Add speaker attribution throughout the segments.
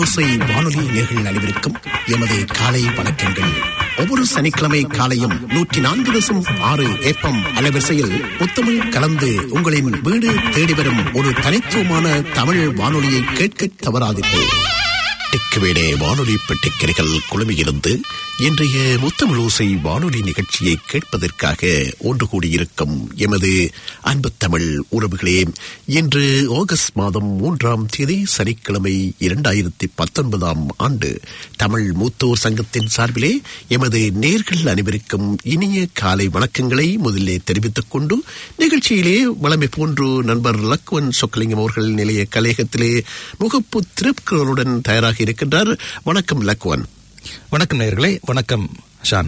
Speaker 1: ஓசை வானொலி நேர்கள் அனைவருக்கும் எமது காலை வணக்கங்கள் ஒவ்வொரு சனிக்கிழமை காலையும் நூற்றி நான்கு தசம் ஆறு ஏப்பம் அலைவரிசையில் புத்தமிழ் கலந்து உங்களின் வீடு தேடி வரும் ஒரு தனித்துவமான தமிழ் வானொலியை கேட்க தவறாதீர்கள் டெக்குவேடே வானொலி பெட்டிக்கரைகள் குழுமியிருந்து இன்றைய முத்தமிழோசை வானொலி நிகழ்ச்சியை கேட்பதற்காக ஒன்று கூடியிருக்கும் எமது அன்பு தமிழ் உறவுகளே இன்று ஆகஸ்ட் மாதம் மூன்றாம் தேதி சனிக்கிழமை இரண்டாயிரத்தி பத்தொன்பதாம் ஆண்டு தமிழ் மூத்தோர் சங்கத்தின் சார்பிலே எமது நேர்கள் அனைவருக்கும் இனிய காலை வணக்கங்களை முதலிலே தெரிவித்துக் கொண்டு நிகழ்ச்சியிலே வளமை போன்று நண்பர் லக்வன் சொக்கலிங்கம் அவர்கள் நிலைய கலையகத்திலே முகப்பு திருக்குறளுடன் தயாராக இருக்கின்றார் வணக்கம் லக்வன்
Speaker 2: வணக்கம் நேயர்களே வணக்கம் ஷான்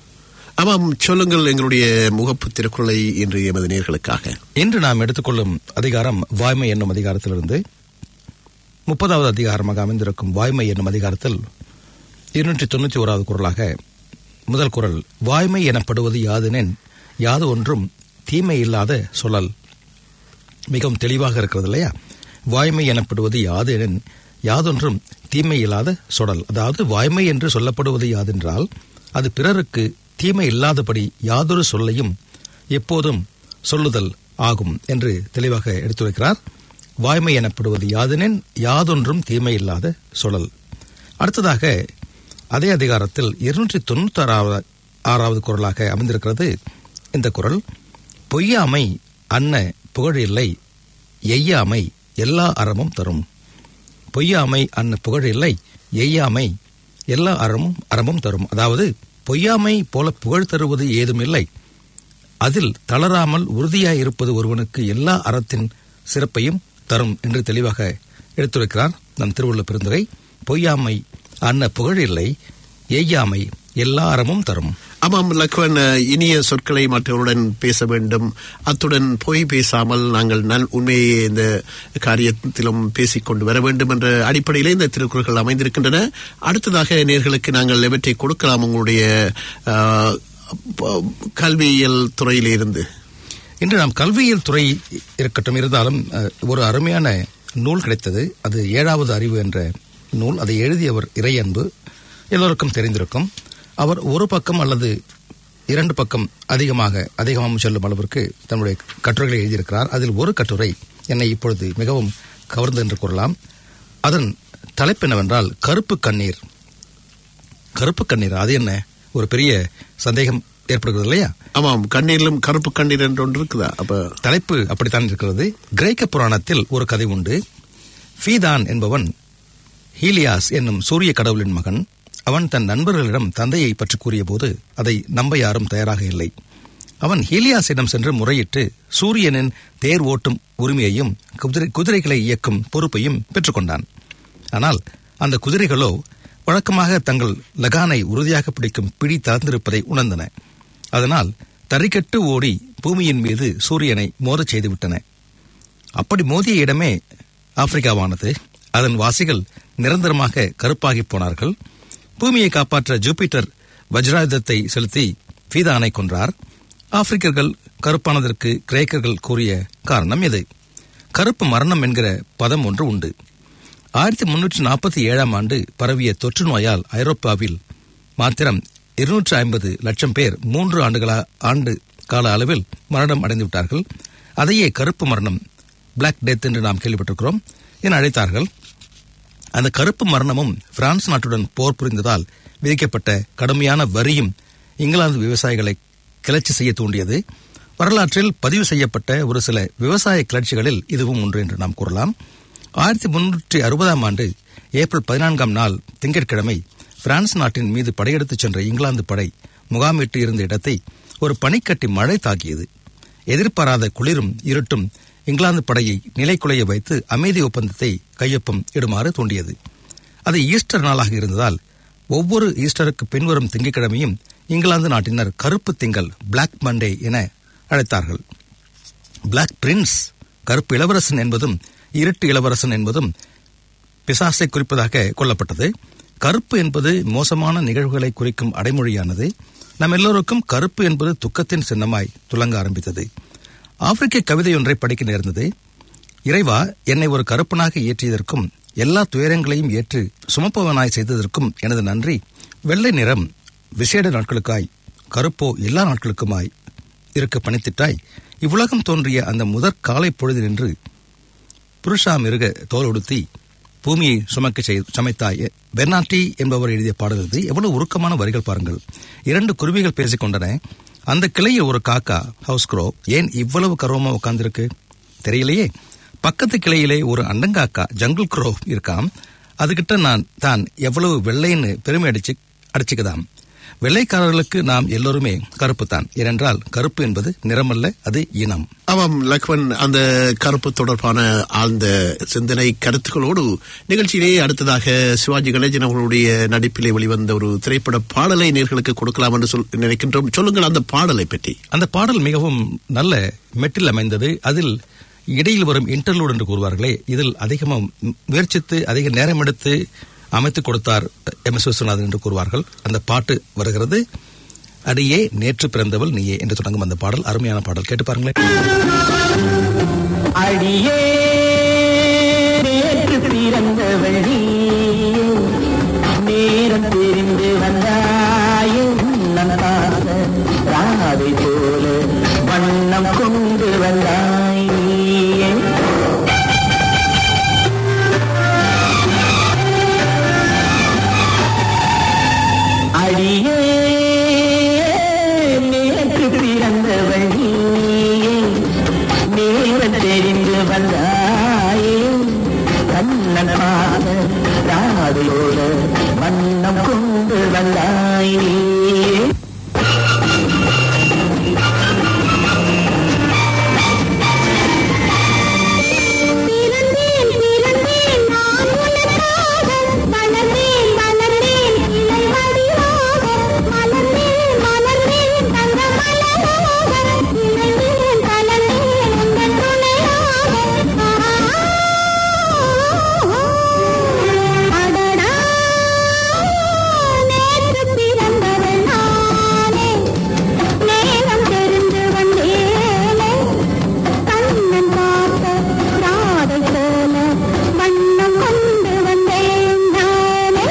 Speaker 1: ஆமாம் சொல்லுங்கள் எங்களுடைய முகப்பு திருக்குறளை இன்று எமது நேர்களுக்காக
Speaker 2: இன்று நாம் எடுத்துக்கொள்ளும் அதிகாரம் வாய்மை என்னும் அதிகாரத்திலிருந்து முப்பதாவது அதிகாரமாக அமைந்திருக்கும் வாய்மை என்னும் அதிகாரத்தில் இருநூற்றி தொண்ணூற்றி ஓராவது குரலாக முதல் குரல் வாய்மை எனப்படுவது யாதெனின் யாது ஒன்றும் தீமை இல்லாத சொல்லல் மிகவும் தெளிவாக இருக்கிறது இல்லையா வாய்மை எனப்படுவது யாதெனின் யாதொன்றும் தீமை இல்லாத சொடல் அதாவது வாய்மை என்று சொல்லப்படுவது யாதென்றால் அது பிறருக்கு தீமை இல்லாதபடி யாதொரு சொல்லையும் எப்போதும் சொல்லுதல் ஆகும் என்று தெளிவாக எடுத்துரைக்கிறார் வாய்மை எனப்படுவது யாதெனின் யாதொன்றும் தீமை இல்லாத சொடல் அடுத்ததாக அதே அதிகாரத்தில் இருநூற்றி தொண்ணூத்தி ஆறாவது ஆறாவது குரலாக அமைந்திருக்கிறது இந்த குரல் பொய்யாமை அன்ன புகழ் இல்லை எய்யாமை எல்லா அறமும் தரும் பொய்யாமை அன்ன புகழ் இல்லை எய்யாமை எல்லா அறமும் அறமும் தரும் அதாவது பொய்யாமை போல புகழ் தருவது ஏதுமில்லை அதில் தளராமல் உறுதியாய் இருப்பது ஒருவனுக்கு எல்லா அறத்தின் சிறப்பையும் தரும் என்று தெளிவாக எடுத்துரைக்கிறார் நம் திருவள்ளுவர் பெருந்துரை பொய்யாமை அன்ன புகழ் இல்லை எய்யாமை எல்லா அறமும் தரும்
Speaker 1: ஆமாம் லக்வன் இனிய சொற்களை மற்றவருடன் பேச வேண்டும் அத்துடன் பொய் பேசாமல் நாங்கள் நல் உண்மையை இந்த காரியத்திலும் பேசிக்கொண்டு வர வேண்டும் என்ற அடிப்படையிலே இந்த திருக்குறள்கள் அமைந்திருக்கின்றன அடுத்ததாக நேர்களுக்கு நாங்கள் எவற்றை கொடுக்கலாம் உங்களுடைய ஆஹ், ப- கல்வியியல் துறையிலிருந்து
Speaker 2: இன்று நாம் கல்வியியல் துறை இருக்கட்டும் இருந்தாலும் அஹ், ஒரு அருமையான நூல் கிடைத்தது அது ஏழாவது அறிவு என்ற நூல் அதை எழுதியவர் இறையன்பு எல்லோருக்கும் தெரிந்திருக்கும் அவர் ஒரு பக்கம் அல்லது இரண்டு பக்கம் அதிகமாக அதிகமாக செல்லும் அளவிற்கு தன்னுடைய கட்டுரைகளை எழுதியிருக்கிறார் அதில் ஒரு கட்டுரை என்னை இப்பொழுது மிகவும் கவர்ந்து என்று கூறலாம் அதன் தலைப்பு என்னவென்றால் கருப்பு கண்ணீர் கருப்பு கண்ணீர் அது என்ன ஒரு பெரிய சந்தேகம் ஏற்படுகிறது இல்லையா
Speaker 1: ஆமாம் கண்ணீரிலும் கருப்பு கண்ணீர் என்று ஒன்று இருக்குதா அப்ப
Speaker 2: தலைப்பு அப்படித்தான் இருக்கிறது கிரேக்க புராணத்தில் ஒரு கதை உண்டு ஃபீதான் என்பவன் ஹீலியாஸ் என்னும் சூரிய கடவுளின் மகன் அவன் தன் நண்பர்களிடம் தந்தையை பற்றி கூறியபோது அதை நம்ப யாரும் தயாராக இல்லை அவன் ஹீலியாஸிடம் சென்று முறையிட்டு சூரியனின் தேர் ஓட்டும் உரிமையையும் குதிரை குதிரைகளை இயக்கும் பொறுப்பையும் பெற்றுக்கொண்டான் ஆனால் அந்த குதிரைகளோ வழக்கமாக தங்கள் லகானை உறுதியாக பிடிக்கும் பிடி தளர்ந்திருப்பதை உணர்ந்தன அதனால் தறிக்கட்டு ஓடி பூமியின் மீது சூரியனை மோதச் செய்துவிட்டன அப்படி மோதிய இடமே ஆப்பிரிக்காவானது அதன் வாசிகள் நிரந்தரமாக கருப்பாகி போனார்கள் பூமியை காப்பாற்ற ஜூபிட்டர் வஜ்ராயுதத்தை செலுத்தி ஃபீதானை கொன்றார் ஆப்பிரிக்கர்கள் கருப்பானதற்கு கிரேக்கர்கள் கூறிய காரணம் இது கருப்பு மரணம் என்கிற பதம் ஒன்று உண்டு ஆயிரத்தி முன்னூற்றி நாற்பத்தி ஏழாம் ஆண்டு பரவிய தொற்று நோயால் ஐரோப்பாவில் மாத்திரம் இருநூற்று ஐம்பது லட்சம் பேர் மூன்று ஆண்டுகளா ஆண்டு கால அளவில் மரணம் அடைந்து விட்டார்கள் அதையே கருப்பு மரணம் பிளாக் டெத் என்று நாம் கேள்விப்பட்டிருக்கிறோம் என அழைத்தார்கள் அந்த கருப்பு மரணமும் பிரான்ஸ் நாட்டுடன் போர் புரிந்ததால் விதிக்கப்பட்ட கடுமையான வரியும் இங்கிலாந்து விவசாயிகளை கிளர்ச்சி செய்ய தூண்டியது வரலாற்றில் பதிவு செய்யப்பட்ட ஒரு சில விவசாய கிளர்ச்சிகளில் இதுவும் ஒன்று என்று நாம் கூறலாம் ஆயிரத்தி முன்னூற்றி அறுபதாம் ஆண்டு ஏப்ரல் பதினான்காம் நாள் திங்கட்கிழமை பிரான்ஸ் நாட்டின் மீது படையெடுத்துச் சென்ற இங்கிலாந்து படை முகாமிட்டு இருந்த இடத்தை ஒரு பனிக்கட்டி மழை தாக்கியது எதிர்பாராத குளிரும் இருட்டும் இங்கிலாந்து படையை நிலைக்குலைய வைத்து அமைதி ஒப்பந்தத்தை கையொப்பம் இடுமாறு தூண்டியது அது ஈஸ்டர் நாளாக இருந்ததால் ஒவ்வொரு ஈஸ்டருக்கு பின்வரும் திங்கட்கிழமையும் இங்கிலாந்து நாட்டினர் கருப்பு திங்கள் பிளாக் மண்டே என அழைத்தார்கள் பிளாக் பிரின்ஸ் கருப்பு இளவரசன் என்பதும் இருட்டு இளவரசன் என்பதும் பிசாசை குறிப்பதாக கொல்லப்பட்டது கருப்பு என்பது மோசமான நிகழ்வுகளை குறிக்கும் அடைமொழியானது நம் எல்லோருக்கும் கருப்பு என்பது துக்கத்தின் சின்னமாய் துலங்க ஆரம்பித்தது ஆப்பிரிக்க கவிதை ஒன்றை படிக்க நேர்ந்தது இறைவா என்னை ஒரு கருப்பனாக இயற்றியதற்கும் எல்லா துயரங்களையும் ஏற்று சுமப்பவனாய் செய்ததற்கும் எனது நன்றி வெள்ளை நிறம் விசேட நாட்களுக்காய் கருப்போ எல்லா நாட்களுக்குமாய் இருக்க பணித்திட்டாய் இவ்வுலகம் தோன்றிய அந்த முதற் காலை பொழுது நின்று புருஷா மிருக தோல் உடுத்தி பூமியை சுமக்க செய் சமைத்தாய் பெர்னாட்டி என்பவர் எழுதிய பாடல் இது எவ்வளவு உருக்கமான வரிகள் பாருங்கள் இரண்டு குருவிகள் பேசிக் கொண்டன அந்த கிளையில் ஒரு காக்கா ஹவுஸ் க்ரோ ஏன் இவ்வளவு கர்வமா உட்கார்ந்திருக்கு தெரியலையே பக்கத்து கிளையிலே ஒரு அண்டங்காக்கா ஜங்கிள் க்ரோ இருக்காம் அதுகிட்ட நான் தான் எவ்வளவு வெள்ளைன்னு பெருமை அடிச்சு அடிச்சுக்குதாம் வெள்ளைக்காரர்களுக்கு நாம் எல்லோருமே கருப்பு தான் ஏனென்றால் கருப்பு என்பது நிறமல்ல அது இனம்
Speaker 1: ஆமாம் லக்வன் அந்த கருப்பு தொடர்பான ஆழ்ந்த சிந்தனை கருத்துக்களோடு நிகழ்ச்சியிலே அடுத்ததாக சிவாஜி கணேசன் அவர்களுடைய நடிப்பிலே வெளிவந்த ஒரு திரைப்பட பாடலை நேர்களுக்கு கொடுக்கலாம் என்று சொல் நினைக்கின்றோம் சொல்லுங்கள் அந்த பாடலை பற்றி
Speaker 2: அந்த பாடல் மிகவும் நல்ல மெட்டில் அமைந்தது அதில் இடையில் வரும் இன்டர்லூட் என்று கூறுவார்களே இதில் அதிகமாக முயற்சித்து அதிக நேரம் எடுத்து அமைத்துக் கொடுத்தார் எம் எஸ் விஸ்வநாதன் என்று கூறுவார்கள் அந்த பாட்டு வருகிறது அடியே நேற்று பிறந்தவள் நீயே என்று தொடங்கும் அந்த பாடல் அருமையான பாடல் கேட்டு பாருங்களேன்
Speaker 3: அடியே நேற்று பிறந்தவள் நீ. நேரம் தெரிந்து வந்தாயும் நன்னாக ராதை போல வண்ணம் கொண்டு வந்தாய் நீயே. அடியே நேற்று பிறந்தவள் நீயே நேரம் தெரிந்து வந்தாயே கண்ணனாக ராதையோட வண்ணம் கொண்டு வந்தாயே
Speaker 4: பிறந்தேன் பிறந்தேன் நான் உனக்காக வளர்ந்தேன் வளர்ந்தேன் இலை வடிவாக மலர்ந்தேன் மலர்ந்தேன் தங்க மலராக இணைந்தேன் கலந்தேன் உங்கள் துணையாக அடடா நேற்று பிறந்தவள் நானே நேரம் தெரிந்து வந்தேனே கண்ணன் பார்த்த ராதை போல வண்ணம் கொண்டு வந்தேன் நானே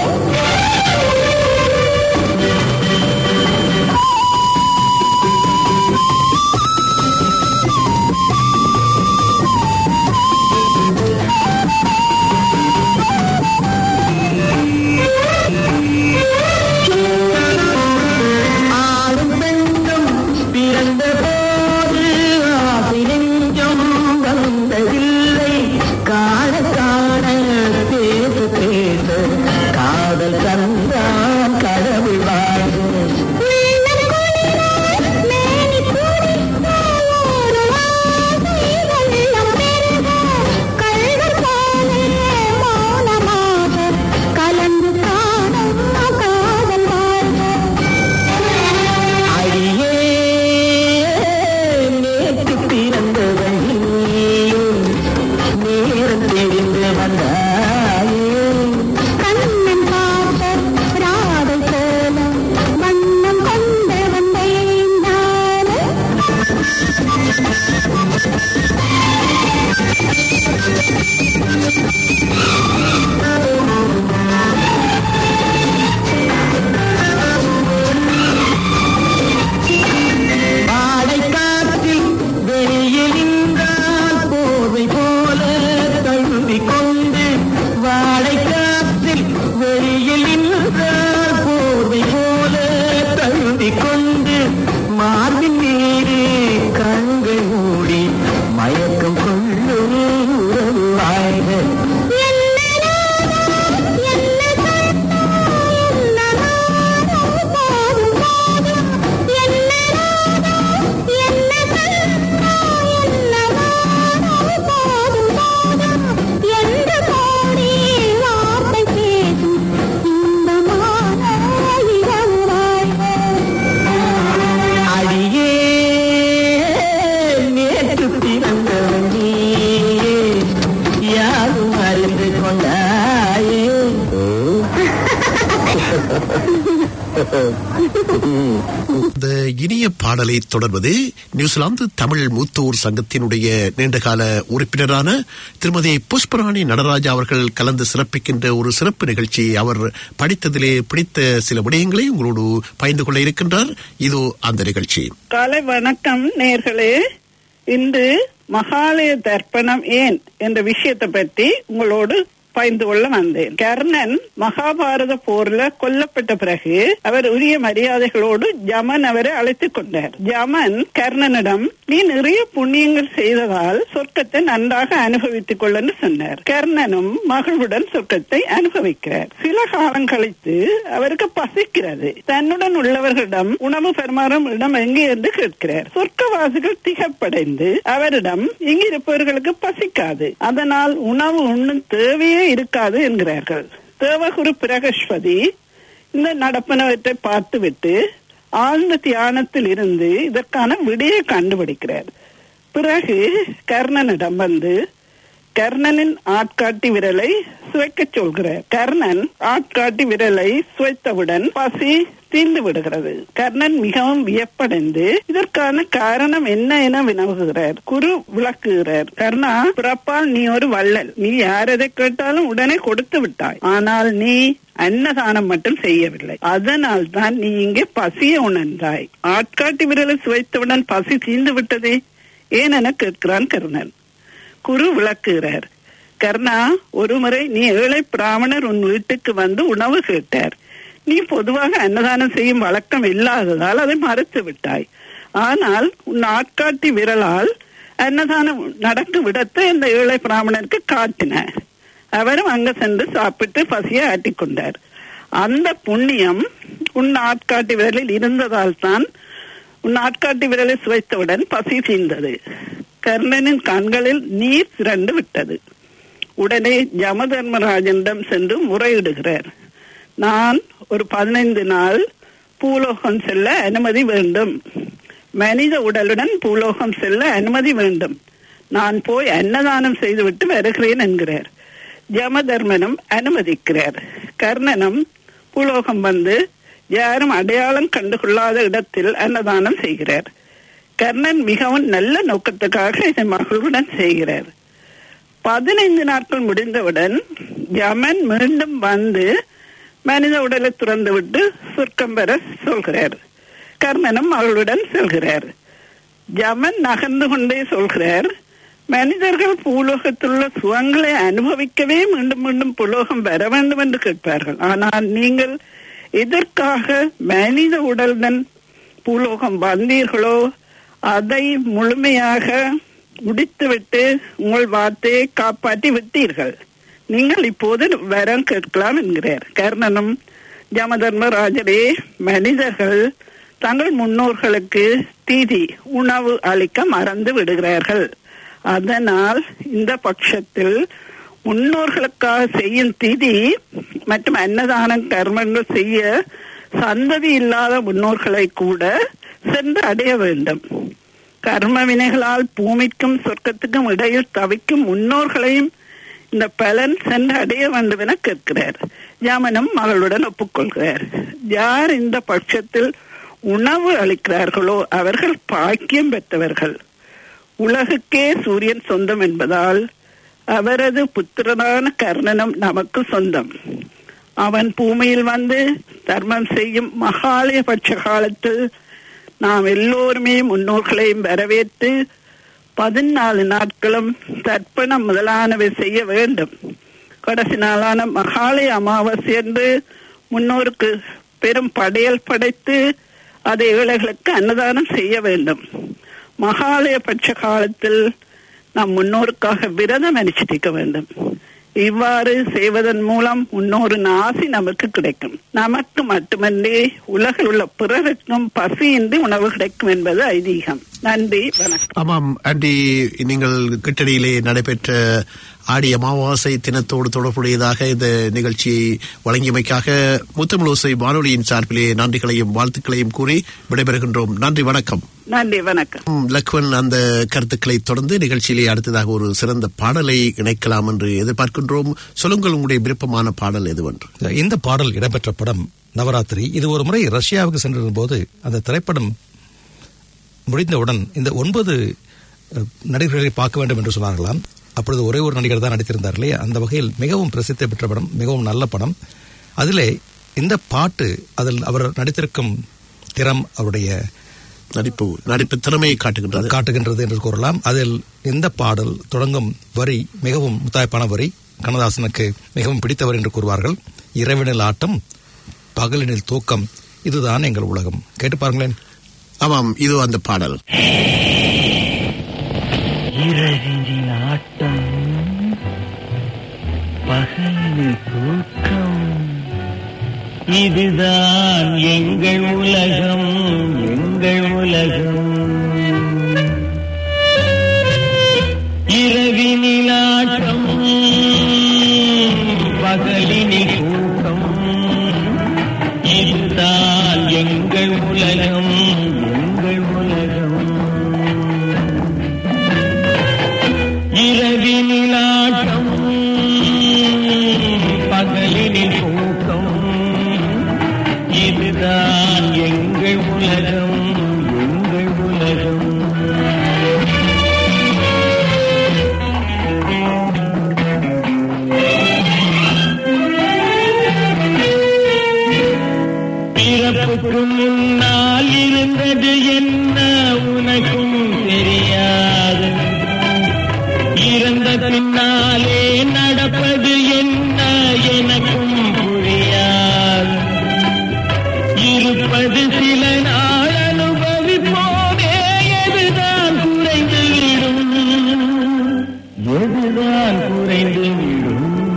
Speaker 3: ஆடும் பெண்ணும் பிறந்த போது ஆசை நெஞ்சம் வந்ததில்லை காண காண பேச பேச காதல் கந்தான் கடவுள் வாழ்வு
Speaker 4: உள்ளம் குளிராய் மேனி துடித்தாய் ஒரு ஆசை வெள்ளம் பெருக கள்வர் போலே மௌனமாக கலந்து காணும் காதல் வாழ்க
Speaker 3: அடியே நேற்று பிறந்தவள் நீயே. நேரம் தெரிந்து வந்தாயே
Speaker 4: கண்ணன் பார்த்த ராதை போல வண்ணம் கொண்டு வந்தேன் நானே
Speaker 3: வாடை காற்றில் வெளியில் நின்றால் போர்வை போல தழுவி கொண்டு வாடை காற்றில் வெளியில் நின்றால் போர்வை போல தழுவி கொண்டு மார்பின் மீது கண்கள் மூடி மயக்கம் கொள்ளும் உறவு வாழ்க
Speaker 4: என்ன நாதம், என்ன சத்தம், என்ன நாதம், போதும் போதும். என்ன நாதம், என்ன சத்தம், என்ன நாதம், போதும் போதும். என்று கோடி வார்த்தை பேசும் இன்பமான இரவு வாழ்க.
Speaker 3: அடியே நேற்று பிறந்தவன் நீயே யாரும் அறிந்து கொண்டாயே
Speaker 1: இந்த இனிய பாடலை தொடர்வது நியூசிலாந்து தமிழ் மூத்தோர் சங்கத்தினுடைய நீண்டகால உறுப்பினரான திருமதி புஷ்பராணி நடராஜா அவர்கள் கலந்து சிறப்பிக்கின்ற ஒரு சிறப்பு நிகழ்ச்சி அவர் படித்ததிலே பிடித்த சில விடயங்களை உங்களோடு பகிர்ந்து கொள்ள இருக்கின்றார் இதோ அந்த நிகழ்ச்சி
Speaker 5: காலை வணக்கம் நேர்களே இன்று மகாலய தர்ப்பணம் ஏன் என்ற விஷயத்தை பற்றி உங்களோடு பகிர்ந்து கொள்ள வந்தேன் கர்ணன் மகாபாரத போர்ல கொல்லப்பட்ட பிறகு அவர் உரிய மரியாதைகளோடு ஜமன் அவரை அழைத்துக் கொண்டார் ஜமன் கர்ணனிடம் நீ நிறைய புண்ணியங்கள் செய்ததால் சொர்க்கத்தை நன்றாக அனுபவித்துக் கொள்ள என்று சொன்னார் கர்ணனும் மகளுடன் சொர்க்கத்தை அனுபவிக்கிறார் சில காலம் கழித்து அவருக்கு பசிக்கிறது தன்னுடன் உள்ளவர்களிடம் உணவு பெருமாறும் இடம் எங்கே என்று கேட்கிறார் சொர்க்கவாசிகள் திகப்படைந்து அவரிடம் இங்கிருப்பவர்களுக்கு பசிக்காது அதனால் உணவு உண்ணும் தேவையே இருக்காது என்கிறார்கள் தேவகுரு பிரகஸ்பதி இந்த நடப்பனவற்றை பார்த்துவிட்டு ஆழ்ந்த தியானத்தில் இருந்து இதற்கான விடையை கண்டுபிடிக்கிறார் பிறகு கர்ணனிடம் வந்து கர்ணனின் ஆட்காட்டி விரலை சுவைக்கச் சொல்கிறார் கர்ணன் ஆட்காட்டி விரலை சுவைத்தவுடன் பசி தீர்ந்து விடுகிறது கர்ணன் மிகவும் வியப்படைந்து இதற்கான காரணம் என்ன என வினவுகிறார் குரு விளக்குகிறார் கர்ணா பிறப்பால் நீ ஒரு வள்ளல் நீ யார் எதை கேட்டாலும் உடனே கொடுத்து விட்டாய் ஆனால் நீ அன்னதானம் மட்டும் செய்யவில்லை அதனால் தான் நீ இங்கே பசியை உணர்ந்தாய் ஆட்காட்டி விரலை சுவைத்தவுடன் பசி தீர்ந்து விட்டதே ஏன் என கேட்கிறான் கர்ணன் குரு விளக்குகிறார் கர்ணா ஒருமுறை நீ ஏழை பிராமணர் உன் வீட்டுக்கு வந்து உணவு கேட்டார் நீ பொதுவாக அன்னதானம் செய்யும் வழக்கம் இல்லாததால் அதை மறுத்து விட்டாய் ஆனால் உன் ஆட்காட்டி விரலால் அன்னதானம் நடக்க விடத்தை இந்த ஏழை பிராமணருக்கு காட்டின அவரும் அங்க சென்று சாப்பிட்டு பசியை ஆட்டிக்கொண்டார் அந்த புண்ணியம் உன் ஆட்காட்டி விரலில் இருந்ததால் தான் உன் ஆட்காட்டி விரலை சுவைத்தவுடன் பசி தீர்ந்தது கர்ணனின் கண்களில் நீர் திரண்டு விட்டது உடனே யமதர்மராஜனிடம் சென்று முறையிடுகிறார் நான் ஒரு பதினைந்து நாள் பூலோகம் செல்ல அனுமதி வேண்டும் மனித உடலுடன் பூலோகம் செல்ல அனுமதி வேண்டும் நான் போய் அன்னதானம் செய்துவிட்டு வருகிறேன் என்கிறார் யமதர்மனும் அனுமதிக்கிறார் கர்ணனும் பூலோகம் வந்து யாரும் அடையாளம் கண்டுகொள்ளாத இடத்தில் அன்னதானம் செய்கிறார் கர்ணன் மிகவும் நல்ல நோக்கத்துக்காக இதை மகளுடன் செய்கிறார் பதினைந்து நாட்கள் முடிந்தவுடன் யமன் மீண்டும் வந்து மனித உடலை துறந்து விட்டு சொர்க்கம் பெற சொல்கிறார் கர்ணனும் மகளுடன் செல்கிறார் யமன் நகர்ந்து கொண்டே சொல்கிறார் மனிதர்கள் பூலோகத்திலுள்ள சுகங்களை அனுபவிக்கவே மீண்டும் மீண்டும் புலோகம் வர வேண்டும் என்று கேட்பார்கள் ஆனால் நீங்கள் எதற்காக மனித உடலுடன் பூலோகம் வந்தீர்களோ அதை முழுமையாக முடித்துவிட்டு உங்கள் வார்த்தையை காப்பாற்றி விட்டீர்கள் நீங்கள் இப்போது வரம் கேட்கலாம் என்கிறார் கர்ணனும் யமதர்மராஜரே மனிதர்கள் தங்கள் முன்னோர்களுக்கு தீதி உணவு அளிக்க மறந்து விடுகிறார்கள் அதனால் இந்த பட்சத்தில் முன்னோர்களுக்காக செய்யும் திதி மற்றும் அன்னதானம் கர்மங்கள் செய்ய சந்ததி இல்லாத முன்னோர்களை கூட சென்று அடைய வேண்டும் கர்ம வினைகளால் பூமிக்கும் சொர்க்கத்துக்கும் இடையில் தவிக்கும் முன்னோர்களையும் இந்த பலன் சென்று அடைய வேண்டும் என கேட்கிறார் யமனும் மகளுடன் ஒப்புக்கொள்கிறார் யார் இந்த பட்சத்தில் உணவு அளிக்கிறார்களோ அவர்கள் பாக்கியம் பெற்றவர்கள் உலகுக்கே சூரியன் சொந்தம் என்பதால் அவரது புத்திரனான கர்ணனும் நமக்கு சொந்தம் அவன் பூமியில் வந்து தர்மம் செய்யும் மகாலயபட்ச காலத்தில் நாம் எல்லோருமே முன்னோர்களையும் வரவேற்று பதினாலு நாட்களும் தர்ப்பணம் முதலானவை செய்ய வேண்டும் கடைசி நாளான மகாலய அமாவாசை என்று முன்னோருக்கு பெரும் படையல் படைத்து அதை ஏழைகளுக்கு அன்னதானம் செய்ய வேண்டும் மகாலய பட்ச காலத்தில் நாம் முன்னோருக்காக விரதம் அனுஷ்டிக்க வேண்டும் இவ்வாறு செய்வதன் மூலம் முன்னோரின் ஆசி நமக்கு கிடைக்கும் நமக்கு மட்டுமன்றி உலகில் உள்ள பிறருக்கும் பசியின்றி உணவு கிடைக்கும் என்பது ஐதீகம் நன்றி வணக்கம்
Speaker 1: ஆமாம் ஆண்டி நீங்கள் கிட்டடியிலே நடைபெற்ற ஆடி அமாவாசை தினத்தோடு தொடர்புடையதாக இந்த நிகழ்ச்சியை வழங்கியமைக்காக முத்தமிழோசை வானொலியின் சார்பிலே நன்றிகளையும் வாழ்த்துக்களையும் கூறி விடைபெறுகின்றோம் நன்றி வணக்கம்
Speaker 5: நன்றி வணக்கம்
Speaker 1: ம், லக்வன் அந்த கருத்துக்களை தொடர்ந்து நிகழ்ச்சியிலே அடுத்ததாக ஒரு சிறந்த பாடலை இணைக்கலாம் என்று எதிர்பார்க்கின்றோம் சொல்லுங்கள் உங்களுடைய விருப்பமான பாடல் எதுவென்று
Speaker 2: இந்த பாடல் இடம்பெற்ற படம் நவராத்திரி இது ஒரு முறை ரஷ்யாவுக்கு சென்றிருந்த போது அந்த திரைப்படம் முடிந்தவுடன் இந்த ஒன்பது அஹ், நடிகர்களை பார்க்க வேண்டும் என்று சொன்னார்களாம் அப்பொழுது ஒரே ஒரு நடிகர் தான் நடித்திருந்தார் இல்லையா அந்த வகையில் மிகவும் பிரசித்தி பெற்ற படம் மிகவும் நல்ல படம் அதிலே இந்த பாட்டு அதில் அவர் நடித்திருக்கும் திறம் அவருடைய
Speaker 1: நடிப்பு நடிப்பு திறமையை காட்டுகின்றது
Speaker 2: காட்டுகின்றது என்று கூறலாம் அதில் இந்த பாடல் தொடங்கும் வரி மிகவும் முத்தாய்ப்பான வரி கண்ணதாசனுக்கு மிகவும் பிடித்தவர் என்று கூறுவார்கள் இரவினில் ஆட்டம் பகலினில் தூக்கம் இதுதான் எங்கள் உலகம் கேட்டு பாருங்களேன்
Speaker 1: ஆமாம் இது அந்த பாடல்
Speaker 3: இரவினில் ஆட்டம் பகலில் தூக்கம் இதுதான் எங்கள் உலகம் எங்கள் உலகம் இரவினில் ஆட்டம் பகலினில் தூக்கம் இதுதான் எங்கள் உலகம் எங்கள் உலகம் இரவினில் ஆட்டம் பகலினில் தூக்கம் இதுதான் எங்கள் உலகம் எங்கள் உலகம் பிறப்புக்கு முன்னால் இருந்தது என்ன உனக்கும் தெரியாது இறந்த பின்னாலே நடப்பது என்ன எனக்கும் புரியாது இருப்பது சில நாள் அனுபவிப்போமே எதுதான் குறைந்து விடும் எதுதான் குறைந்து விடும்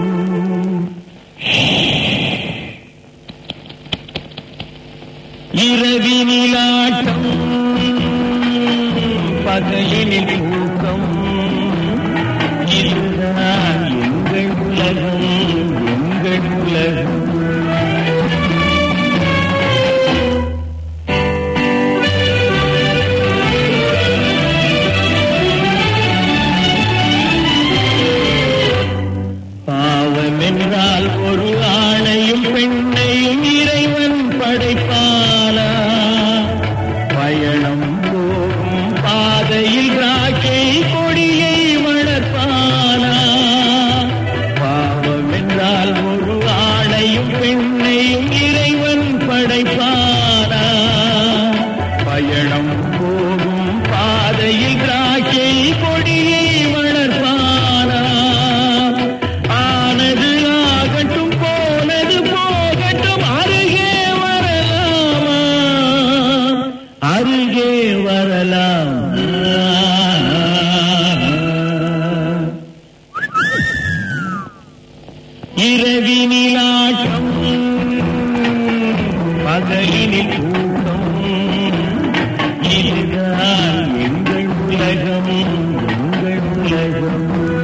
Speaker 3: இரவினில் ஆட்டம் பகலினில் தூக்கம் இதுதான் எங்கள் உலகம் எங்கள் உலகம் பாவம் என்றால் ஒரு ஆணையும் பெண்ணையும் இறைவன் படைப்பானா பயணம் போகும் பாதையில் ராக்கை கொடியை வளர்ப்பானா பாவம் என்றால் ஒரு ஆணையும் பெண்ணையும் இறைவன் படைப்பானா பயணம் போகும் பாதையில் ராக்கை கொடியை வளர்ப்பானா ஆனது ஆகட்டும் போனது போகட்டும் அருகே வரலாமா அருகே வரலாம் இரவினில் ஆட்டம் பகலினில் தூக்கம் இதுதான் எங்கள் உலகம் எங்கள் உலகம்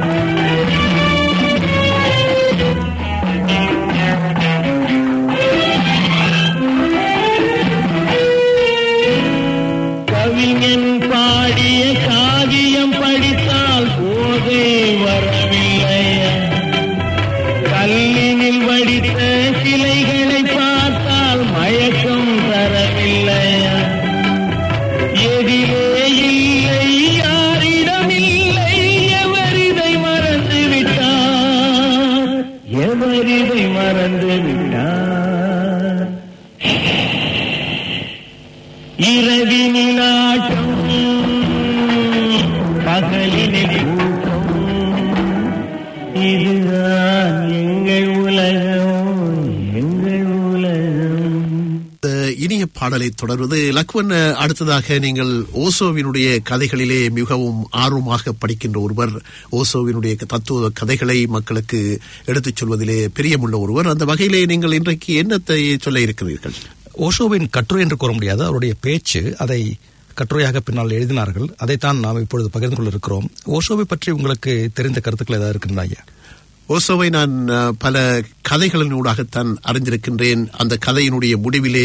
Speaker 3: கவிஞன் பாடிய காவியம் படித்தால் போதை வரவில்லையா கல்லினில் வடித்த சிலைகளை பார்த்தால் மயக்கம் தரவில்லையா எதிரே இல்லை யாரிடம் இல்லை எவரிதை மறந்து விட்டார் எவரிதை மறந்து விட்டார் இரவினில் ஆட்டம் பகலினில் ஊட்டம் இதுதான் எங்கள் உலகம் எங்கள் உலகம்
Speaker 1: இந்த இனிய பாடலை தொடர்வது லக்வன் அடுத்ததாக நீங்கள் ஓசோவினுடைய கதைகளிலே மிகவும் ஆர்வமாக படிக்கின்ற ஒருவர் ஓசோவினுடைய தத்துவ கதைகளை மக்களுக்கு எடுத்துச் சொல்வதிலே பிரியமுள்ள ஒருவர் அந்த வகையிலே நீங்கள் இன்றைக்கு என்னத்தை சொல்ல இருக்கிறீர்கள்
Speaker 2: ஓஷோவின் கட்டுரை என்று கூற முடியாது அவருடைய பேச்சு அதை கட்டுரையாக பின்னால் எழுதினார்கள் அதைத்தான் நாம் இப்பொழுது பகிர்ந்து கொள்ள இருக்கிறோம் ஓஷோவை பற்றி உங்களுக்கு தெரிந்த கருத்துக்கள் ஏதாவது இருக்கின்றன ஐயா
Speaker 1: ஓசோவை நான் அஹ், பல கதைகளின் ஊடாகத்தான் அறிந்திருக்கின்றேன் அந்த கதையினுடைய முடிவிலே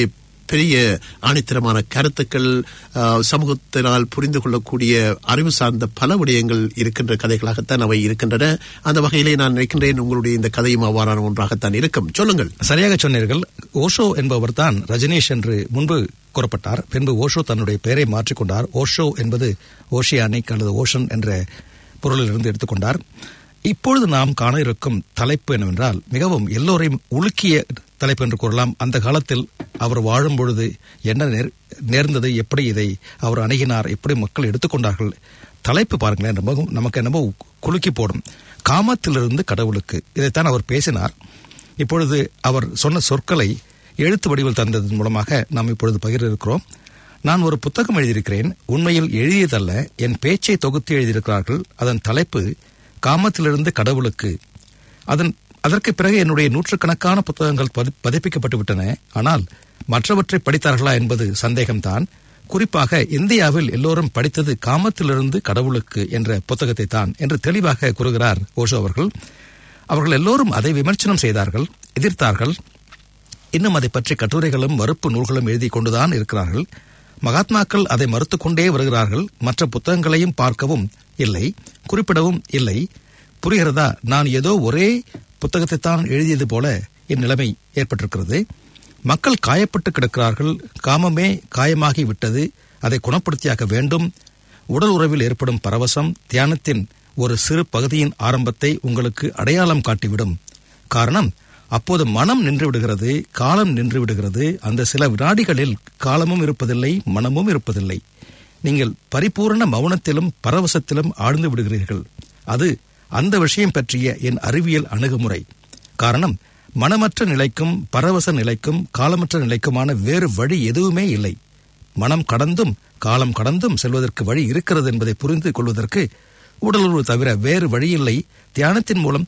Speaker 1: பெரிய ஆணித்தரமான கருத்துக்கள் ஆஹ், சமூகத்தினால் புரிந்து கொள்ளக்கூடிய அறிவு சார்ந்த பல விடயங்கள் இருக்கின்ற கதைகளாகத்தான் அவை இருக்கின்றன அந்த வகையிலே நான் நினைக்கின்றேன் உங்களுடைய இந்த கதையும் அவ்வாறான ஒன்றாகத்தான் இருக்கும் சொல்லுங்கள்
Speaker 2: சரியாக சொன்னீர்கள் ஓஷோ என்பவர் தான் ரஜினீஷ் என்று முன்பு கூறப்பட்டார் பின்பு ஓஷோ தன்னுடைய பெயரை மாற்றிக்கொண்டார் ஓஷோ என்பது ஓஷியானிக் அல்லது ஓஷன் என்ற பொருளிலிருந்து எடுத்துக்கொண்டார் இப்பொழுது நாம் காண இருக்கும் தலைப்பு என்னவென்றால் மிகவும் எல்லோரையும் உலுக்கிய தலைப்பு என்று கூறலாம் அந்த காலத்தில் அவர் வாழும் பொழுது என்ன நேர்- நேர்ந்தது எப்படி இதை அவர் அணுகினார் எப்படி மக்கள் எடுத்துக்கொண்டார்கள் தலைப்பு பாருங்களேன் ரொம்ப நமக்கு என்னமோ குலுக்கி போடும் காமத்திலிருந்து கடவுளுக்கு இதைத்தான் அவர் பேசினார் இப்பொழுது அவர் சொன்ன சொற்களை எழுத்து வடிவில் தந்ததன் மூலமாக நாம் இப்பொழுது பகிர இருக்கிறோம் நான் ஒரு புத்தகம் எழுதியிருக்கிறேன் உண்மையில் எழுதியதல்ல என் பேச்சை தொகுத்து எழுதியிருக்கிறார்கள் அதன் தலைப்பு காமத்திலிருந்து கடவுளுக்கு அதன் அதற்கு பிறகு என்னுடைய நூற்றுக்கணக்கான புத்தகங்கள் பதி- பதிப்பிக்கப்பட்டு விட்டன ஆனால் மற்றவற்றை படித்தார்களா என்பது சந்தேகம்தான் குறிப்பாக இந்தியாவில் எல்லோரும் படித்தது காமத்திலிருந்து கடவுளுக்கு என்ற புத்தகத்தை தான் என்று தெளிவாக கூறுகிறார் ஓஷோ அவர்கள் அவர்கள் எல்லோரும் அதை விமர்சனம் செய்தார்கள் எதிர்த்தார்கள் இன்னும் அதை பற்றி கட்டுரைகளும் மறுப்பு நூல்களும் எழுதி கொண்டுதான் இருக்கிறார்கள் மகாத்மாக்கள் அதை மறுத்துக் கொண்டே வருகிறார்கள் மற்ற புத்தகங்களையும் பார்க்கவும் இல்லை குறிப்பிடவும் இல்லை புரிகிறதா நான் ஏதோ ஒரே புத்தகத்தை தான் எழுதியது போல என் நிலைமை ஏற்பட்டிருக்கிறது மக்கள் காயப்பட்டு கிடக்கிறார்கள் காமமே காயமாகி விட்டது அதை குணப்படுத்தியாக வேண்டும் உடல் உறவில் ஏற்படும் பரவசம் தியானத்தின் ஒரு சிறு பகுதியின் ஆரம்பத்தை உங்களுக்கு அடையாளம் காட்டிவிடும் காரணம் அப்போது மனம் நின்று விடுகிறது காலம் நின்று விடுகிறது அந்த சில வினாடிகளில் காலமும் இருப்பதில்லை மனமும் இருப்பதில்லை நீங்கள் பரிபூரண மௌனத்திலும் பரவசத்திலும் ஆழ்ந்து விடுகிறீர்கள் அது அந்த விஷயம் பற்றிய என் அறிவியல் அணுகுமுறை காரணம் மனமற்ற நிலைக்கும் பரவச நிலைக்கும் காலமற்ற நிலைக்குமான வேறு வழி எதுவுமே இல்லை மனம் கடந்தும் காலம் கடந்தும் செல்வதற்கு வழி இருக்கிறது என்பதை புரிந்து கொள்வதற்கு உடலுறவு தவிர வேறு வழியில்லை தியானத்தின் மூலம்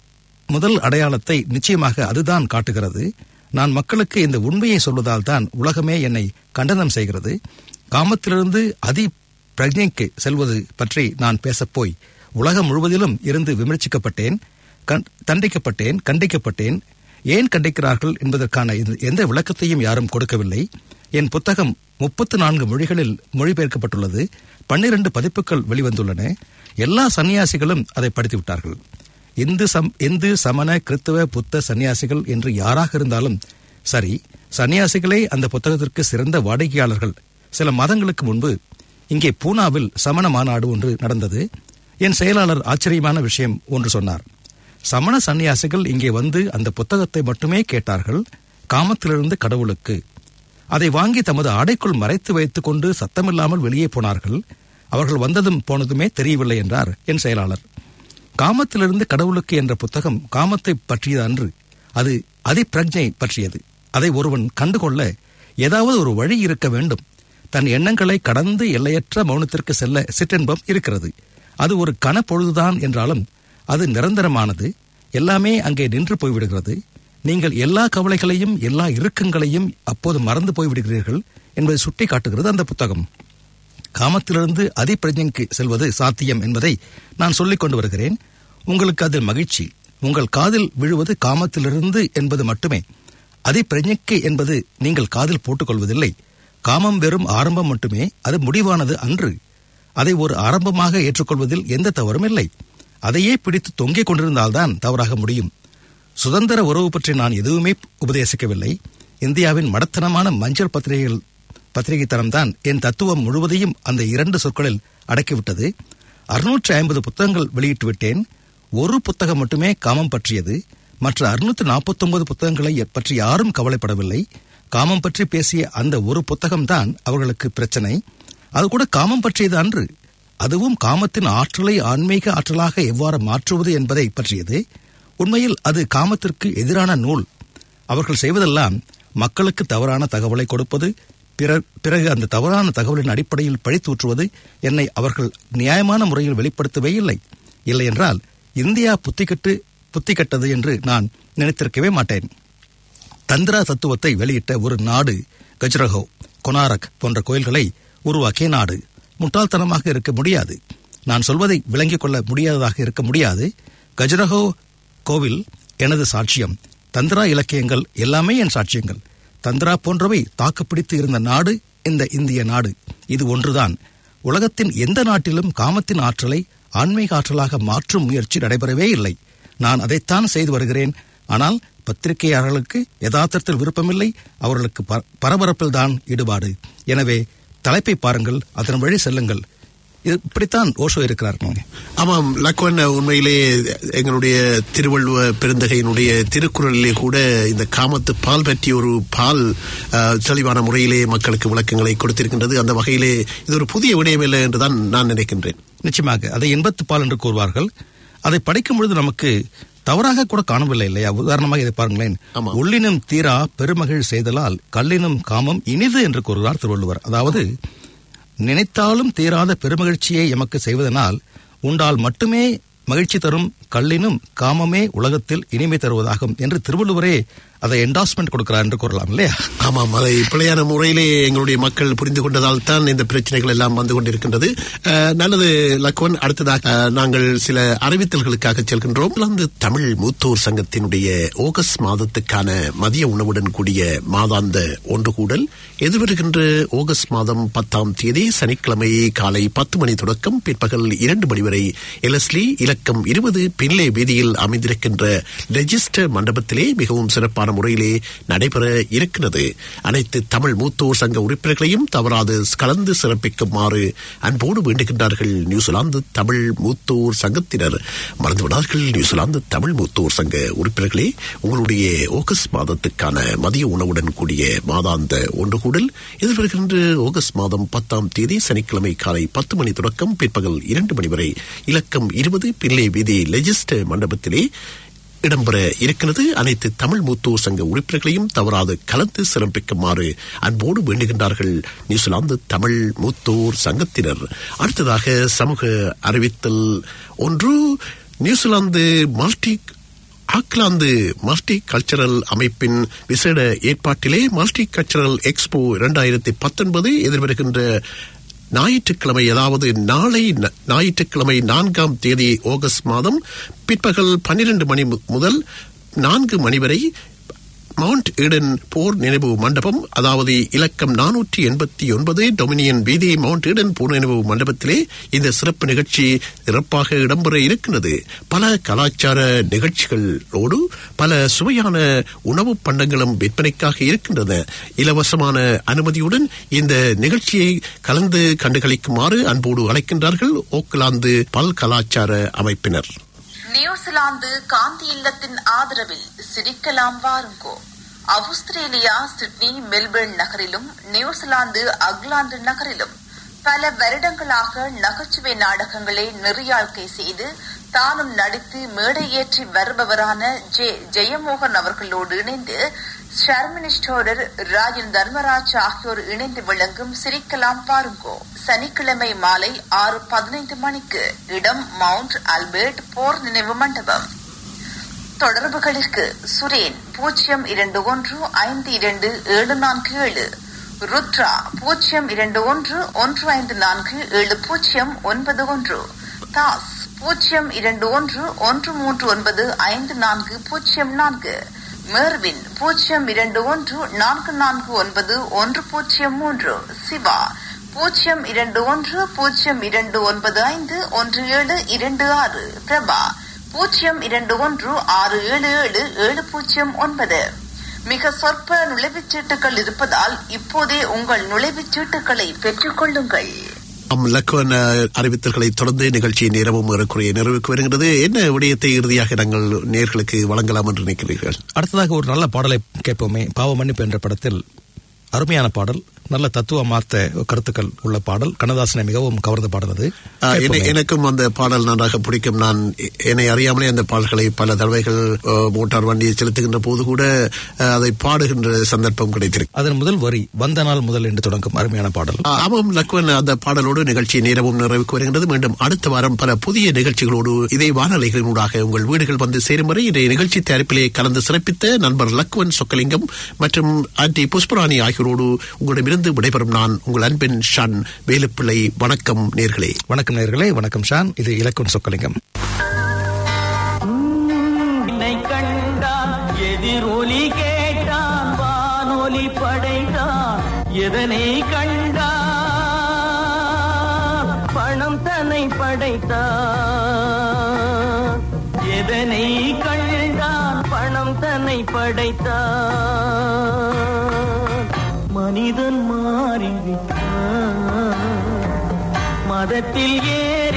Speaker 2: முதல் அடையாளத்தை நிச்சயமாக அதுதான் காட்டுகிறது நான் மக்களுக்கு இந்த உண்மையை சொல்வதால் தான் உலகமே என்னை கண்டனம் செய்கிறது காமத்திலிருந்து அதி பிரஜைக்கு செல்வது பற்றி நான் பேசப்போய் உலகம் முழுவதிலும் இருந்து விமர்சிக்கப்பட்டேன் கண்- தண்டிக்கப்பட்டேன் கண்டிக்கப்பட்டேன் ஏன் கண்டிக்கிறார்கள் என்பதற்கான இந்த- எந்த விளக்கத்தையும் யாரும் கொடுக்கவில்லை என் புத்தகம் முப்பத்து நான்கு மொழிகளில் மொழிபெயர்க்கப்பட்டுள்ளது பன்னிரண்டு பதிப்புகள் வெளிவந்துள்ளன எல்லா சன்னியாசிகளும் அதை படித்து விட்டார்கள் இந்து சம் இந்து சமண கிறித்துவ புத்த சன்னியாசிகள் என்று யாராக இருந்தாலும் சரி சன்னியாசிகளே அந்த புத்தகத்திற்கு சிறந்த வாடிக்கையாளர்கள் சில மாதங்களுக்கு முன்பு இங்கே பூனாவில் சமண மாநாடு ஒன்று நடந்தது என் செயலாளர் ஆச்சரியமான விஷயம் ஒன்று சொன்னார் சமண சன்னியாசிகள் இங்கே வந்து அந்த புத்தகத்தை மட்டுமே கேட்டார்கள் காமத்திலிருந்து கடவுளுக்கு அதை வாங்கி தமது ஆடைக்குள் மறைத்து வைத்துக் கொண்டு சத்தமில்லாமல் வெளியே போனார்கள் அவர்கள் வந்ததும் போனதுமே தெரியவில்லை என்றார் என் செயலாளர் காமத்திலிருந்து கடவுளுக்கு என்ற புத்தகம் காமத்தை பற்றியது அன்று அது அதிப்பிரஜை பற்றியது அதை ஒருவன் கண்டுகொள்ள ஏதாவது ஒரு வழி இருக்க வேண்டும் தன் எண்ணங்களை கடந்து எல்லையற்ற மௌனத்திற்கு செல்ல சிற்றின்பம் இருக்கிறது அது ஒரு கனப்பொழுதுதான் என்றாலும் அது நிரந்தரமானது எல்லாமே அங்கே நின்று போய்விடுகிறது நீங்கள் எல்லா கவலைகளையும் எல்லா இறுக்கங்களையும் அப்போது மறந்து போய்விடுகிறீர்கள் என்பதை சுட்டி காட்டுகிறது அந்த புத்தகம் காமத்திலிருந்து அதிப்பிரஜைக்கு செல்வது சாத்தியம் என்பதை நான் சொல்லிக் கொண்டு வருகிறேன் உங்களுக்கு அதில் மகிழ்ச்சி உங்கள் காதில் விழுவது காமத்திலிருந்து என்பது மட்டுமே அதிப்பிரஜைக்கு என்பது நீங்கள் காதில் போட்டுக்கொள்வதில்லை காமம் வெறும் ஆரம்பம் மட்டுமே அது முடிவானது அன்று அதை ஒரு ஆரம்பமாக ஏற்றுக்கொள்வதில் எந்த தவறும் இல்லை அதையே பிடித்து தொங்கிக் கொண்டிருந்தால்தான் தவறாக முடியும் சுதந்திர உறவு பற்றி நான் எதுவுமே உபதேசிக்கவில்லை இந்தியாவின் மடத்தனமான மஞ்சள் பத்திரிகைகள் பத்திரிகைத்தனம்தான் என் தத்துவம் முழுவதையும் அந்த இரண்டு சொற்களில் அடக்கிவிட்டது அறுநூற்றி ஐம்பது புத்தகங்கள் வெளியிட்டு விட்டேன் ஒரு புத்தகம் மட்டுமே காமம் பற்றியது மற்ற அறுநூற்று நாற்பத்தொன்பது புத்தகங்களை பற்றி யாரும் கவலைப்படவில்லை காமம் பற்றி பேசிய அந்த ஒரு புத்தகம்தான் அவர்களுக்கு பிரச்சனை அது கூட காமம் பற்றியது அன்று அதுவும் காமத்தின் ஆற்றலை ஆன்மீக ஆற்றலாக எவ்வாறு மாற்றுவது என்பதை பற்றியது உண்மையில் அது காமத்திற்கு எதிரான நூல் அவர்கள் செய்வதெல்லாம் மக்களுக்கு தவறான தகவலை கொடுப்பது பிற- பிறகு அந்த தவறான தகவலின் அடிப்படையில் பழித்தூற்றுவது என்னை அவர்கள் நியாயமான முறையில் வெளிப்படுத்தவே இல்லை இல்லை என்றால் இந்தியா புத்திக்கட்டு புத்திக்கட்டது என்று நான் நினைத்திருக்கவே மாட்டேன் தந்திரா தத்துவத்தை வெளியிட்ட ஒரு நாடு கஜ்ரஹோ கொனாரக் போன்ற கோயில்களை உருவாக்கிய நாடு முட்டாள்தனமாக இருக்க முடியாது நான் சொல்வதை விளங்கிக் கொள்ள முடியாததாக இருக்க முடியாது கஜ்ரஹோ கோவில் எனது சாட்சியம் தந்திரா இலக்கியங்கள் எல்லாமே என் சாட்சியங்கள் தந்திரா போன்றவை தாக்குப்பிடித்து இருந்த நாடு இந்த இந்திய நாடு இது ஒன்றுதான் உலகத்தின் எந்த நாட்டிலும் காமத்தின் ஆற்றலை ஆன்மீக ஆற்றலாக மாற்றும் முயற்சி நடைபெறவே இல்லை நான் அதைத்தான் செய்து வருகிறேன் ஆனால் பத்திரிகையாளர்களுக்கு யதார்த்தத்தில் விருப்பமில்லை அவர்களுக்கு ப- பரபரப்பில்தான் ஈடுபாடு எனவே தலைப்பை பாருங்கள் அதன் வழி செல்லுங்கள் இது இப்படித்தான் ஓஷோ இருக்கிறார்கள்
Speaker 1: ஆமாம் லக்வன் உண்மையிலே எங்களுடைய திருவள்ளுவ பெருந்தகையினுடைய திருக்குறளிலே கூட இந்த காமத்து பால் பற்றிய ஒரு பால் அஹ், தெளிவான முறையிலே மக்களுக்கு விளக்கங்களை கொடுத்திருக்கின்றது அந்த வகையிலே இது ஒரு புதிய விடயம் இல்லை என்றுதான் நான் நினைக்கின்றேன்
Speaker 2: நிச்சயமாக அதை எண்பத்து பால் என்று கூறுவார்கள் அதை படிக்கும் பொழுது நமக்கு தவறாக கூட காணவில்லை இல்லையா உதாரணமாக இதை பாருங்களேன்
Speaker 1: ஆமா.
Speaker 2: உள்ளினும் தீரா பெருமகிழ் செய்தலால் கல்லினும் காமம் இனிது என்று கூறுகிறார் திருவள்ளுவர் அதாவது நினைத்தாலும் தீராத பெருமகிழ்ச்சியை எமக்கு செய்வதனால் உண்டால் மட்டுமே மகிழ்ச்சி தரும் கல்லினும் காமமே உலகத்தில் இனிமை தருவதாகும் என்று திருவள்ளுவரே அதை என்டாஸ்மெண்ட் கொடுக்கிறார் என்று கூறலாம் இல்லையா
Speaker 1: ஆமாம் அதை பிழையான முறையிலே எங்களுடைய மக்கள் புரிந்து கொண்டதால் தான் இந்த பிரச்சனைகள் எல்லாம் வந்து கொண்டிருக்கின்றது அஹ், நல்லது லக்வன் அடுத்ததாக அஹ், நாங்கள் சில அறிவித்தல்களுக்காக செல்கின்றோம் இங்கிலாந்து தமிழ் மூத்தோர் சங்கத்தினுடைய ஆகஸ்ட் மாதத்துக்கான மதிய உணவுடன் கூடிய மாதாந்த ஒன்று கூடல் எதிர்வருகின்ற ஆகஸ்ட் மாதம் பத்தாம் தேதி சனிக்கிழமை காலை பத்து மணி தொடக்கம் பிற்பகல் இரண்டு மணி வரை எலஸ்லி இலக்கம் இருபது பின்லே வீதியில் அமைந்திருக்கின்ற ரெஜிஸ்டர் மண்டபத்திலே மிகவும் சிறப்பான முறையிலே நடைபெற இருக்கிறது அனைத்து தமிழ் மூத்தோர் சங்க உறுப்பினர்களையும் தவறாது கலந்து சிறப்பிக்குமாறு அன்போடு வேண்டுகின்றார்கள் நியூசிலாந்து தமிழ் மூத்தோர் சங்கத்தினர் மறந்துவிடார்கள் நியூசிலாந்து தமிழ் மூத்தோர் சங்க உறுப்பினர்களே உங்களுடைய ஆகஸ்ட் மாதத்துக்கான மதிய உணவுடன் கூடிய மாதாந்த ஒன்று கூடல் எதிர்வருகின்ற ஆகஸ்ட் மாதம் பத்தாம் தேதி சனிக்கிழமை காலை பத்து மணி தொடக்கம் பிற்பகல் இரண்டு மணி வரை இலக்கம் இருபது பிள்ளை வீதி லெஜிஸ்டர் மண்டபத்திலே இடம்பெற இருக்கிறது அனைத்து தமிழ் மூத்தோர் சங்க உறுப்பினர்களையும் தவறாது கலந்து சிறப்பிக்குமாறு அன்போடு வேண்டுகின்றார்கள் நியூசிலாந்து தமிழ் மூத்தோர் சங்கத்தினர் அடுத்ததாக சமூக அறிவித்தல் ஒன்று New Zealand multi Auckland multicultural அமைப்பின் விசேட ஏற்பாட்டிலே மல்டி கல்ச்சரல் எக்ஸ்போ இரண்டாயிரத்தி பத்தொன்பது எதிர்வருகின்ற ஞாயிற்றுக்கிழமை அதாவது நாளை ந- ஞாயிற்றுக்கிழமை நான்காம் தேதி ஆகஸ்ட் மாதம் பிற்பகல் பன்னிரண்டு மணி மு- முதல் நான்கு மணி வரை மவுண்ட் ஈடன் போர் நினைவு மண்டபம் அதாவது இலக்கம் நானூற்றி எண்பத்தி ஒன்பது டொமினியன் வீதி மவுண்ட் ஈடன் போர் நினைவு மண்டபத்திலே இந்த சிறப்பு நிகழ்ச்சி சிறப்பாக இடம்பெற இருக்கின்றது பல கலாச்சார நிகழ்ச்சிகளோடு பல சுவையான உணவு பண்டங்களும் விற்பனைக்காக இருக்கின்றன இலவசமான அனுமதியுடன் இந்த நிகழ்ச்சியை கலந்து கண்டுகளிக்குமாறு அன்போடு அழைக்கின்றார்கள் ஓக்லாந்து பல் கலாச்சார அமைப்பினர்
Speaker 6: நியூசிலாந்து காந்தி இல்லத்தின் ஆதரவில் சிரிக்கலாம் வாருங்கோ ஆஸ்திரேலியா சிட்னி மெல்பர்ன் நகரிலும் நியூசிலாந்து அக்லாந்து நகரிலும் பல வருடங்களாக நகைச்சுவை நாடகங்களை நெறியாழ்க்கை செய்து தானும் நடித்து மேடையேற்றி வருபவரான ஜே ஜெயமோகன் அவர்களோடு இணைந்து ஷர்மினி ஸ்டோடர் ராஜன் தர்மராஜ் ஆகியோர் இணைந்து விளங்கும் சிரிக்கலாம் பாருங்கோ சனிக்கிழமை மாலை ஆறு பதினைந்து மணிக்கு இடம் மவுண்ட் ஆல்பர்ட் போர் நினைவு மண்டபம் தொடர்புகளுக்கு சுரேன் பூஜ்ஜியம் இரண்டு ஒன்று ஐந்து இரண்டு ஏழு நான்கு ஏழு ருத்ரா பூஜ்ஜியம் இரண்டு ஒன்று ஒன்று ஐந்து நான்கு ஏழு பூஜ்ஜியம் ஒன்பது ஒன்று தாஸ் பூஜ்ஜியம் இரண்டு ஒன்று ஒன்று மூன்று ஒன்பது ஐந்து நான்கு பூஜ்ஜியம் நான்கு மேர்வின் பூஜ்ஜியம் இரண்டு ஒன்று நான்கு நான்கு ஒன்பது ஒன்று பூஜ்ஜியம் மூன்று சிவா பூஜ்ஜியம் இரண்டு ஒன்று பூஜ்ஜியம் இரண்டு ஒன்பது ஐந்து ஒன்று ஏழு இரண்டு ஆறு பிரபா பூஜ்ஜியம் இரண்டு ஒன்று ஆறு ஏழு ஏழு ஏழு பூஜ்ஜியம் ஒன்பது மிக சொற்ப நுழைவுச் சீட்டுகள் இருப்பதால் இப்போதே உங்கள் நுழைவுச் சீட்டுகளை பெற்றுக் கொள்ளுங்கள்
Speaker 1: ஆம், லக்வன் அஹ், அறிவித்தல்களை தொடர்ந்து நிகழ்ச்சியின் நேரமும் ஏறக்குறைய நிறைவுக்கு வருகிறது என்ன விடயத்தை இறுதியாக நாங்கள் நேர்களுக்கு வழங்கலாம் என்று நினைக்கிறீர்கள்
Speaker 2: அடுத்ததாக ஒரு நல்ல பாடலை கேட்போமே பாவ மன்னிப்பு என்ற படத்தில் அருமையான பாடல் நல்ல தத்துவமார்த்த கருத்துக்கள் உள்ள பாடல் கண்ணதாசனை மிகவும் கவர்ந்த பாடல் அது
Speaker 1: அஹ், என-
Speaker 2: கேட்போமே.
Speaker 1: எனக்கும் அந்த பாடல் நன்றாக பிடிக்கும் நான் எ- என்னை அறியாமலே அந்த பாடல்களை பல தடவைகள் அஹ், மோட்டார் வண்டியை செலுத்துகின்ற போது கூட அஹ், அதை பாடுகின்ற சந்தர்ப்பம் கிடைத்திருக்கு
Speaker 2: அதன் முதல் வரி வந்த நாள் முதல் என்று தொடங்கும் அருமையான பாடல்
Speaker 1: ஆ, ஆமாம் லக்வன் அந்த பாடலோடு நிகழ்ச்சி நேரமும் நிறைவுக்கு வருகிறது மீண்டும் அடுத்த வாரம் பல புதிய நிகழ்ச்சிகளோடு இதே வானொலிகளினூடாக உங்கள் வீடுகள் வந்து சேரும் வரை இன்றைய நிகழ்ச்சி தயாரிப்பிலே கலந்து சிறப்பித்த நண்பர் லக்வன் சொக்கலிங்கம் மற்றும் ஆன்டி புஷ்பராணி ஆகியோரோடு உங்களிடமிருந்து விடைபெறும் நான் உங்கள் அன்பின் ஷான் வேலுப்பிள்ளை வணக்கம் நேர்களே
Speaker 2: வணக்கம் நேர்களே வணக்கம் ஷான் இது இலக்குன் சொக்கலிங்கம்
Speaker 3: உன்னை கண்டான் எதிரொலி கேட்டான் வானொலி எதனை கண்டான் பணம் தன்னை படைத்தான் எதனை கண்டான் பணம் தன்னை படைத்தான் மனிதன் மாறிவிட்டான் மதத்தில் ஏன்